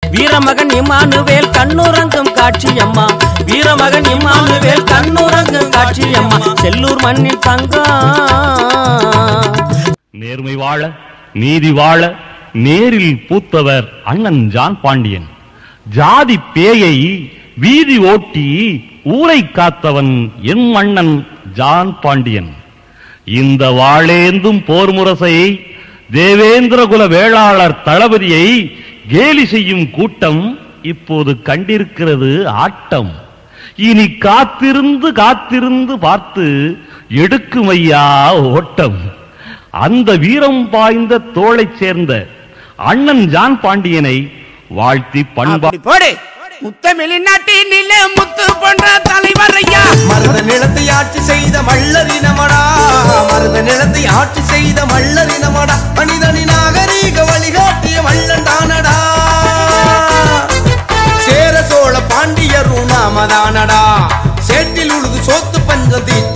வீரமகன் Emmanuel கண்ணுறங்கும் காட்சி அம்மா வீரமகன் Emmanuel கண்ணுறங்கும் காட்சி அம்மா செல்லூர் மண்ணின் தங்கம் நேர்மை வாழ நீதி வாழ நேரில் பூத்தவர் அண்ணன் ஜான் பாண்டியன் ஜாதி பேயை வீதி ஓட்டி ஊரை காத்தவன் என் அண்ணன் ஜான் பாண்டியன் இந்த வாழேந்தும் போர் முரசையை தேவேந்திர குல வேளாளர் தளபதியை கேலி செய்யும் கூட்டம் இப்போது கண்டிருக்கிறது ஆட்டம் இனி காத்திருந்து காத்திருந்து பார்த்து எடுக்குமையா ஓட்டம் அந்த வீரம் பாய்ந்த தோளைச் சேர்ந்த அண்ணன் ஜான் பாண்டியனை வாழ்த்தி பண்பா அப்படி போடு முத்தமிழ் நாட்டினில முத்து போன்ற தலைவர் ஐயா மருத நிலத்தை ஆட்சி செய்த மல்லரினமடா மருத நிலத்தை ஆட்சி செய்த மல்லரினமடா மனிதனின் நாகரீக வழிகாட்டிய மல்லன் தானடா சேர சோழ பாண்டியரும் நாமதானடா சேற்றில் உழுது சோத்து பஞ்சம் தீர்த்த